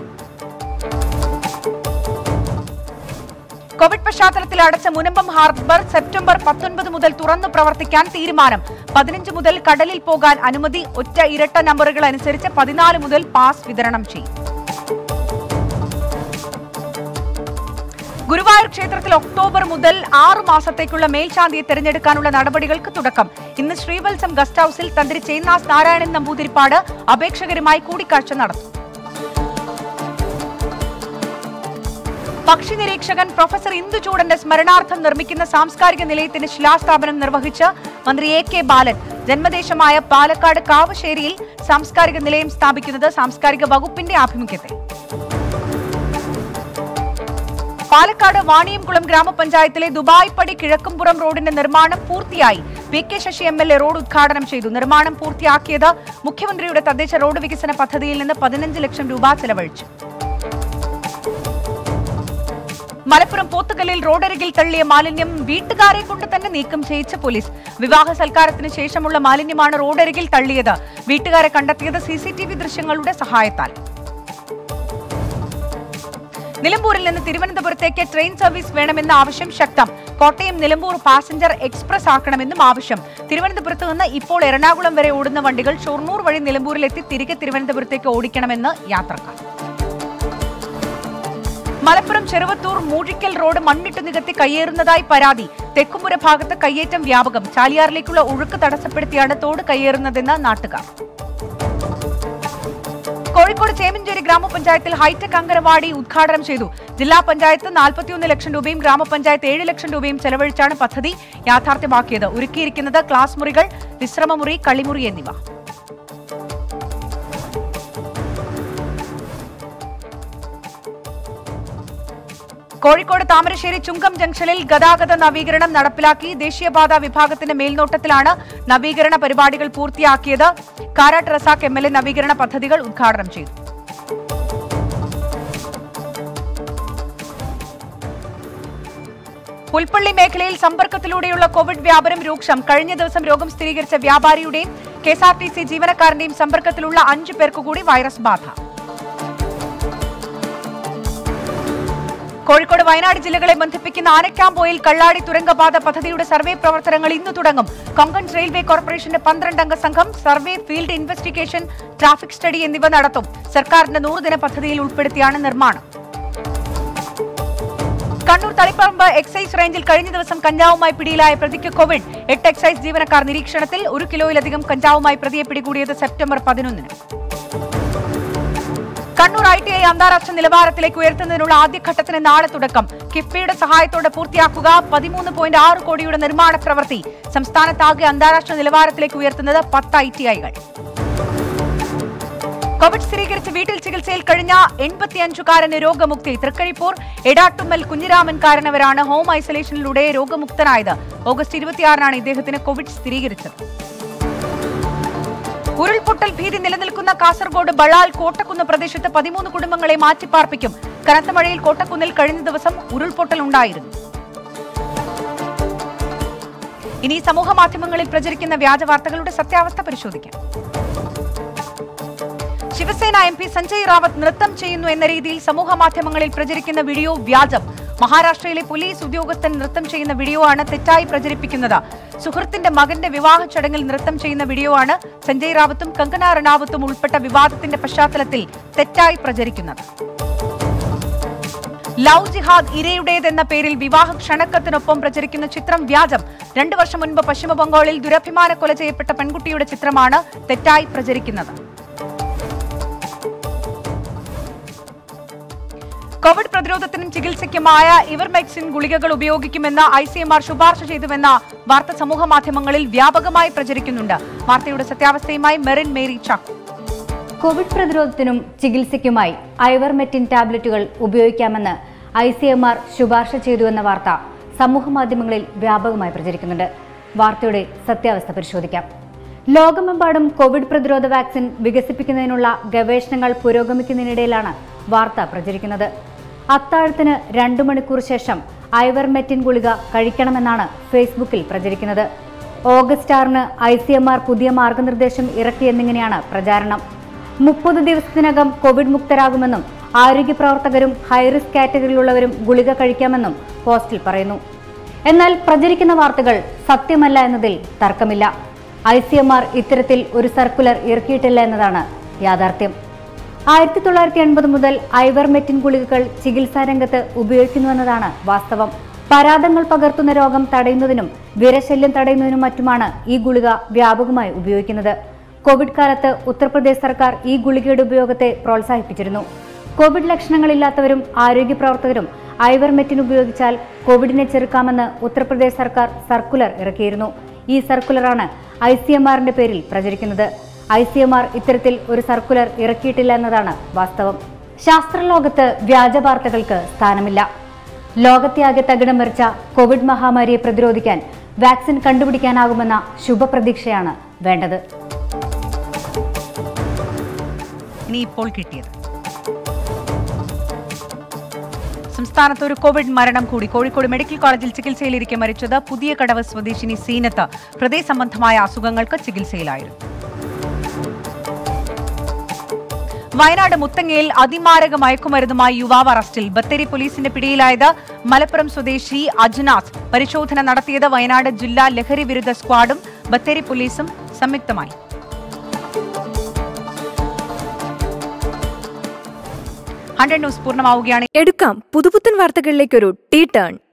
കോവിഡ് പശ്ചാത്തലത്തിൽ അടച്ച മുനമ്പം ഹാർബർ സെപ്റ്റംബർ പത്തൊൻപത് മുതൽ തുറന്നു പ്രവർത്തിക്കാൻ തീരുമാനം പതിനഞ്ച് മുതൽ കടലിൽ പോകാൻ അനുമതി ഒറ്റ ഇരട്ട നമ്പറുകൾ അനുസരിച്ച് പതിനാല് മുതൽ പാസ് വിതരണം ചെയ്യും ഗുരുവായൂർ ക്ഷേത്രത്തിൽ ഒക്ടോബർ മുതൽ ആറു മാസത്തേക്കുള്ള മേൽശാന്തിയെ തെരഞ്ഞെടുക്കാനുള്ള നടപടികൾക്ക് തുടക്കം ഇന്ന് ശ്രീവത്സം ഗസ്റ്റ് ഹൌസിൽ തന്ത്രി ചേന്നാസ് നാരായണൻ നമ്പൂതിരിപ്പാട് അപേക്ഷകരുമായി കൂടിക്കാഴ്ച നടത്തും പക്ഷി നിരീക്ഷകൻ പ്രൊഫസർ ഇന്ദുചൂടന്റെ സ്മരണാർത്ഥം നിർമ്മിക്കുന്ന സാംസ്കാരിക നിലയത്തിന്റെ ശിലാസ്ഥാപനം നിർവഹിച്ച് മന്ത്രി എ കെ ബാലൻ ജന്മദേശമായ പാലക്കാട് കാവശ്ശേരിയിൽ സാംസ്കാരിക നിലയം സ്ഥാപിക്കുന്നത് സാംസ്കാരിക വകുപ്പിന്റെ ആഭിമുഖ്യത്തിൽ പാലക്കാട് വാണിയംകുളം ഗ്രാമപഞ്ചായത്തിലെ ദുബായ് പടി കിഴക്കുംപുറം റോഡിന്റെ നിർമ്മാണം പൂർത്തിയായി P K Sasi M L A road ഉദ്ഘാടനം ചെയ്തു നിർമ്മാണം പൂർത്തിയാക്കിയത് മുഖ്യമന്ത്രിയുടെ തദ്ദേശ റോഡ് വികസന പദ്ധതിയിൽ നിന്ന് പതിനഞ്ച് ലക്ഷം രൂപ ചെലവഴിച്ചു മലപ്പുറം പോത്തുകല്ലിൽ റോഡരികിൽ തള്ളിയ മാലിന്യം വീട്ടുകാരെ കൊണ്ട് തന്നെ നീക്കം ചെയ്യിച്ച പോലീസ് വിവാഹ സൽക്കാരത്തിന് ശേഷമുള്ള മാലിന്യമാണ് റോഡരികിൽ തള്ളിയത് വീട്ടുകാരെ കണ്ടെത്തിയത് സിസിടിവി ദൃശ്യങ്ങളുടെ സഹായത്താൽ നിലമ്പൂരിൽ നിന്ന് തിരുവനന്തപുരത്തേക്ക് ട്രെയിൻ സർവീസ് വേണമെന്ന ആവശ്യം ശക്തം കോട്ടയം നിലമ്പൂർ പാസഞ്ചർ എക്സ്പ്രസ് ആക്കണമെന്നും ആവശ്യം തിരുവനന്തപുരത്ത് നിന്ന് ഇപ്പോൾ എറണാകുളം വരെ ഓടുന്ന വണ്ടികൾ ഷൊർണൂർ വഴി നിലമ്പൂരിലെത്തി തിരികെ തിരുവനന്തപുരത്തേക്ക് ഓടിക്കണമെന്ന് യാത്രക്കാർ മലപ്പുറം ചെറുവത്തൂർ മൂഴിക്കൽ റോഡ് മണ്ണിട്ട് നികത്തി കയ്യേറുന്നതായി പരാതി തെക്കുമുര ഭാഗത്ത് കയ്യേറ്റം വ്യാപകം ചാലിയാറിലേക്കുള്ള ഒഴുക്ക് തടസ്സപ്പെടുത്തിയാണ് തോട് കയ്യേറുന്നതെന്ന് നാട്ടുകാർ കോഴിക്കോട് ചേമഞ്ചേരി ഗ്രാമപഞ്ചായത്തിൽ ഹൈടെക് അങ്കനവാടി ഉദ്ഘാടനം ചെയ്തു ജില്ലാ പഞ്ചായത്ത് നാൽപ്പത്തിയൊന്ന് ലക്ഷം രൂപയും ഗ്രാമപഞ്ചായത്ത് ഏഴ് ലക്ഷം രൂപയും ചെലവഴിച്ചാണ് പദ്ധതി യാഥാർത്ഥ്യമാക്കിയത് ഒരുക്കിയിരിക്കുന്നത് ക്ലാസ് മുറികൾ വിശ്രമമുറി കളിമുറി എന്നിവ കോഴിക്കോട് താമരശ്ശേരി ചുങ്കം ജംഗ്ഷനിൽ ഗതാഗത നവീകരണം നടപ്പിലാക്കി ദേശീയപാത വിഭാഗത്തിന്റെ മേൽനോട്ടത്തിലാണ് നവീകരണ പരിപാടികൾ പൂർത്തിയാക്കിയത് Karat Razak M L A നവീകരണ പദ്ധതികൾ ഉദ്ഘാടനം ചെയ്തു പുൽപ്പള്ളി മേഖലയിൽ സമ്പർക്കത്തിലൂടെയുള്ള കോവിഡ് വ്യാപനം രൂക്ഷം കഴിഞ്ഞ ദിവസം രോഗം സ്ഥിരീകരിച്ച വ്യാപാരിയുടെയും K S R T C ജീവനക്കാരന്റെയും സമ്പർക്കത്തിലുള്ള അഞ്ചു പേർക്ക് കൂടി വൈറസ് ബാധ കോഴിക്കോട് വയനാട് ജില്ലകളെ ബന്ധിപ്പിക്കുന്ന ആനക്കാമ്പോയിൽ കള്ളാടി തുരങ്കപാത പദ്ധതിയുടെ സർവേ പ്രവർത്തനങ്ങൾ ഇന്ന് തുടങ്ങും കൊങ്കൺ റെയിൽവേ കോർപ്പറേഷന്റെ പന്ത്രണ്ടംഗ സംഘം survey field investigation traffic study എന്നിവ നടത്തും സർക്കാരിന്റെ നൂറുദിന പദ്ധതിയിൽ ഉൾപ്പെടുത്തിയാണ് നിർമ്മാണം കണ്ണൂർ തളിപ്പറമ്പ് എക്സൈസ് റേഞ്ചിൽ കഴിഞ്ഞ ദിവസം കഞ്ചാവുമായി പിടിയിലായ പ്രതിക്ക് കോവിഡ് എട്ട് എക്സൈസ് ജീവനക്കാർ നിരീക്ഷണത്തിൽ ഒരു കിലോയിലധികം കഞ്ചാവുമായി പ്രതിയെ പിടികൂടിയത് സെപ്റ്റംബർ പതിനൊന്നിന് കണ്ണൂർ ഐ ടി ഐ അന്താരാഷ്ട്ര നിലവാരത്തിലേക്ക് ഉയർത്തുന്നതിനുള്ള ആദ്യഘട്ടത്തിന് നാളെ തുടക്കം കിഫ്ബിയുടെ സഹായത്തോടെ പൂർത്തിയാക്കുക പതിമൂന്ന് പോയിന്റ് ആറ് കോടിയുടെ നിർമ്മാണ പ്രവൃത്തി സംസ്ഥാനത്താകെ അന്താരാഷ്ട്ര നിലവാരത്തിലേക്ക് ഉയർത്തുന്നത് പത്ത് ഐ ടി ഐകൾ കോവിഡ് സ്ഥിരീകരിച്ച് വീട്ടിൽ ചികിത്സയിൽ കഴിഞ്ഞ എൺപത്തിയഞ്ചുകാരന് രോഗമുക്തി തൃക്കരിപ്പൂർ എടാട്ടുമ്മൽ കുഞ്ഞിരാമൻ കാരണവരാണ് ഹോം ഐസൊലേഷനിലൂടെ രോഗമുക്തനായത് ഓഗസ്റ്റ് ഇരുപത്തിയാറിനാണ് ഇദ്ദേഹത്തിന് കോവിഡ് സ്ഥിരീകരിച്ചത് ഉരുൾപൊട്ടൽ ഭീതി നിലനിൽക്കുന്ന കാസർഗോഡ് ബളാൽ കോട്ടക്കുന്ന് പ്രദേശത്ത് പതിമൂന്ന് കുടുംബങ്ങളെ മാറ്റിപ്പാർപ്പിക്കും കനത്ത മഴയിൽ കോട്ടക്കുന്നിൽ കഴിഞ്ഞ ദിവസം ഉരുൾപൊട്ടൽ ഉണ്ടായിരുന്നു ഇനി സമൂഹ മാധ്യമങ്ങളിൽ പ്രചരിക്കുന്ന വ്യാജ വാർത്തകളുടെ സത്യാവസ്ഥ പരിശോധിക്കാം ശിവസേന എം പി സഞ്ജയ് റാവത്ത് നൃത്തം ചെയ്യുന്നു എന്ന രീതിയിൽ സമൂഹ മാധ്യമങ്ങളിൽ പ്രചരിക്കുന്ന വീഡിയോ വ്യാജം മഹാരാഷ്ട്രയിലെ പോലീസ് ഉദ്യോഗസ്ഥൻ നൃത്തം ചെയ്യുന്ന വീഡിയോ ആണ് തെറ്റായി പ്രചരിപ്പിക്കുന്നത് സുഹൃത്തിന്റെ മകന്റെ വിവാഹ ചടങ്ങിൽ നൃത്തം ചെയ്യുന്ന വീഡിയോ ആണ് സഞ്ജയ് റാവത്തും കങ്കന റണാവത്തും ഉൾപ്പെട്ട വിവാദത്തിന്റെ പശ്ചാത്തലത്തിൽ തെറ്റായി പ്രചരിക്കുന്നത് ലവ് ജിഹാദ് ഇരയുടേതെന്ന പേരിൽ വിവാഹ ക്ഷണക്കത്തിനൊപ്പം പ്രചരിക്കുന്ന ചിത്രം വ്യാജം രണ്ടു വർഷം മുൻപ് പശ്ചിമ ബംഗാളിൽ ദുരഭിമാന കൊല ചെയ്യപ്പെട്ട പെൺകുട്ടിയുടെ ചിത്രമാണ് തെറ്റായി പ്രചരിക്കുന്നത് കോവിഡ് പ്രതിരോധത്തിനും ചികിത്സയ്ക്കുമായ ഇവർമെക്സിൻ ഗുളികകൾ ഉപയോഗിക്കുമെന്ന് ഐ സി എം ആർ ശുപാർശ ചെയ്തുവെന്ന വാർത്ത സമൂഹ മാധ്യമങ്ങളിൽ വ്യാപകമായി പ്രചരിക്കുന്നുണ്ട് വാർത്തയുടെ സത്യാവസ്ഥയുമായി മെറിൻ മേരി ചാക്കോ കോവിഡ് പ്രതിരോധത്തിനും ചികിത്സയ്ക്കുമായി ഐവർമെറ്റിൻ ടാബ്ലറ്റുകൾ ഉപയോഗിക്കാമെന്ന് ഐ സി എം ആർ ശുപാർശ ചെയ്തുവെന്ന വാർത്ത സമൂഹമാധ്യമങ്ങളിൽ വ്യാപകമായി പ്രചരിക്കുന്നുണ്ട് വാർത്തയുടെ സത്യാവസ്ഥ പരിശോധിക്കാം ലോകമെമ്പാടും കോവിഡ് പ്രതിരോധ വാക്സിൻ വികസിപ്പിക്കുന്നതിനുള്ള ഗവേഷണങ്ങൾ പുരോഗമിക്കുന്നതിനിടയിലാണ് വാർത്ത പ്രചരിക്കുന്നത് അത്താഴത്തിന് രണ്ടു മണിക്കൂർ ശേഷം ഐവർമെറ്റിൻ ഗുളിക കഴിക്കണമെന്നാണ് ഫേസ്ബുക്കിൽ പ്രചരിക്കുന്നത് ഓഗസ്റ്റ് ആറിന് ഐ സി എം ആർ പുതിയ മാർഗനിർദ്ദേശം ഇറക്കിയെന്നിങ്ങനെയാണ് പ്രചാരണം മുപ്പത് ദിവസത്തിനകം കോവിഡ് മുക്തരാകുമെന്നും ആരോഗ്യ പ്രവർത്തകരും ഹൈറിസ്ക് കാറ്റഗറിയിലുള്ളവരും ഗുളിക കഴിക്കാമെന്നും പോസ്റ്റിൽ പറയുന്നു എന്നാൽ പ്രചരിക്കുന്ന വാർത്തകൾ സത്യമല്ല എന്നതിൽ തർക്കമില്ല ഐ സി എം ആർ ഇത്തരത്തിൽ ഒരു സർക്കുലർ ഇറക്കിയിട്ടില്ല എന്നതാണ് യാഥാർത്ഥ്യം ആയിരത്തി തൊള്ളായിരത്തി എൺപത് മുതൽ ഐവർമെറ്റിൻ ഗുളികകൾ ചികിത്സാ രംഗത്ത് ഉപയോഗിക്കുന്നുവെന്നതാണ് വാസ്തവം പരാതങ്ങൾ പകർത്തുന്ന രോഗം തടയുന്നതിനും വിരശല്യം തടയുന്നതിനും മറ്റുമാണ് ഈ ഗുളിക വ്യാപകമായി ഉപയോഗിക്കുന്നത് കോവിഡ് കാലത്ത് ഉത്തർപ്രദേശ് സർക്കാർ ഈ ഗുളികയുടെ ഉപയോഗത്തെ പ്രോത്സാഹിപ്പിച്ചിരുന്നു കോവിഡ് ലക്ഷണങ്ങളില്ലാത്തവരും ആരോഗ്യ പ്രവർത്തകരും ഐവർമെറ്റിൻ ഉപയോഗിച്ചാൽ കോവിഡിനെ ചെറുക്കാമെന്ന് ഉത്തർപ്രദേശ് സർക്കാർ സർക്കുലർ ഇറക്കിയിരുന്നു ഈ സർക്കുലറാണ് ഐ സി എം ആറിന്റെ പേരിൽ പ്രചരിക്കുന്നത് ഐ സി എം ആർ ഇത്തരത്തിൽ ഒരു സർക്കുലർ ഇറക്കിയിട്ടില്ല എന്നതാണ് വാസ്തവം ശാസ്ത്രലോകത്ത് വ്യാജ വാർത്തകൾക്ക് സ്ഥാനമില്ല ലോകത്തെയാകെ തകിടം മറിച്ച കോവിഡ് മഹാമാരിയെ പ്രതിരോധിക്കാൻ വാക്സിൻ കണ്ടുപിടിക്കാനാകുമെന്ന ശുഭപ്രതീക്ഷയാണ് വേണ്ടത് ഇനി ഇപ്പോൾ കിട്ടിയത് സംസ്ഥാനത്ത് ഒരു കോവിഡ് മരണം കൂടി കോഴിക്കോട് മെഡിക്കൽ കോളേജിൽ ചികിത്സയിലിരിക്കെ മരിച്ചത് പുതിയ കടവ് സ്വദേശിനി സീനത്ത് ഹൃദയ സംബന്ധമായ അസുഖങ്ങൾക്ക് ചികിത്സയിലായിരുന്നു വയനാട് മുത്തങ്ങയിൽ അതിമാരക മയക്കുമരുന്നുമായി യുവാവ് അറസ്റ്റിൽ ബത്തേരി പോലീസിന്റെ പിടിയിലായത് മലപ്പുറം സ്വദേശി അജ്നാസ് പരിശോധന നടത്തിയത് വയനാട് ജില്ലാ ലഹരി വിരുദ്ധ സ്ക്വാഡും ബത്തേരി പോലീസും സംയുക്തമായി ഹൺഡ്രഡ് ന്യൂസ് പൂർണ്ണമാവുകയാണ് എടുക്കാം പുതുപുത്തൻ വാർത്തകളിലേക്കൊരു ടീ ടേൺ